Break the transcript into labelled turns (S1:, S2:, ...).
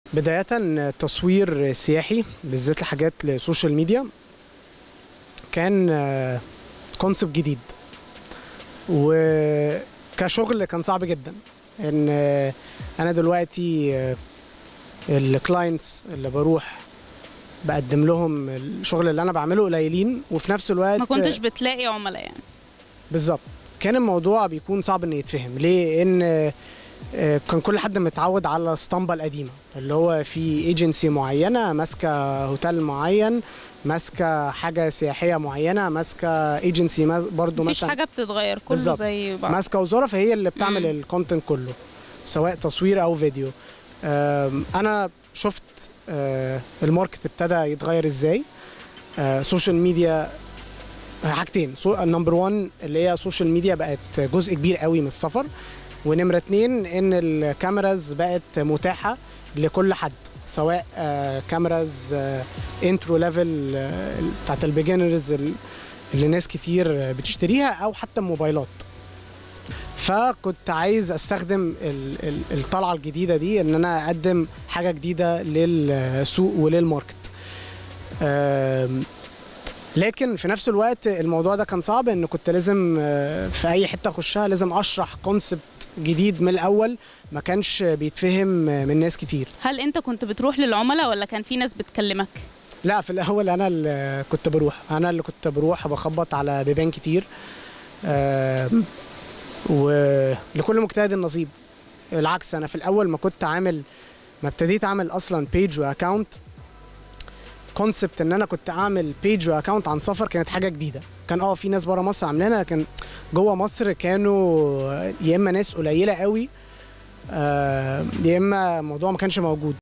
S1: بداية تصوير سياحي بالذات لحاجات لسوشيال ميديا كان كونسبت جديد وكشغل كان صعب جدا ان آه، انا دلوقتي الكلاينتس اللي بروح بقدم لهم الشغل اللي انا بعمله قليلين وفي نفس الوقت
S2: ما كنتش بتلاقي عملاء يعني
S1: بالظبط كان الموضوع بيكون صعب انه يتفهم ليه ان آه، كان كل حد متعود على اسطمبة القديمة اللي هو في ايجنسي معينة ماسكة هوتيل معين ماسكة حاجة سياحية معينة ماسكة ايجنسي برضو
S2: مفيش
S1: مثلا
S2: حاجه بتتغير كله
S1: بالظبط.
S2: زي بعض
S1: ماسكة وزارة فهي اللي بتعمل
S2: مم.
S1: الكونتنت كله سواء تصوير او فيديو آم، انا شفت آه، الماركت ابتدى يتغير ازاي سوشيال ميديا حاجتين نمبر 1 اللي هي السوشيال ميديا بقت جزء كبير قوي من السفر ونمرة اتنين ان الكاميراز بقت متاحة لكل حد سواء آه، كاميراز انترو ليفل بتاعت البيجنرز اللي ناس كتير آه، بتشتريها او حتى موبايلات فكنت عايز استخدم ال- ال- الطلعه الجديده دي ان انا اقدم حاجه جديده للسوق وللماركت آم، لكن في نفس الوقت الموضوع ده كان صعب ان كنت لازم آه، في اي حته اخشها لازم اشرح كونسبت جديد من الاول ما كانش بيتفهم من ناس كتير
S2: هل انت كنت بتروح للعملاء ولا كان في ناس بتكلمك
S1: لا في الاول انا اللي كنت بروح انا اللي كنت بروح بخبط على بيبان كتير آم، ولكل مجتهد نصيب العكس انا في الاول ما كنت عامل ما ابتديت اعمل اصلا بيج واكونت كونسبت ان انا كنت اعمل بيج واكونت عن سفر كانت حاجه جديده كان اه في ناس بره مصر عاملينها لكن جوه مصر كانوا يا اما ناس قليله قوي آه، يا اما الموضوع ما كانش موجود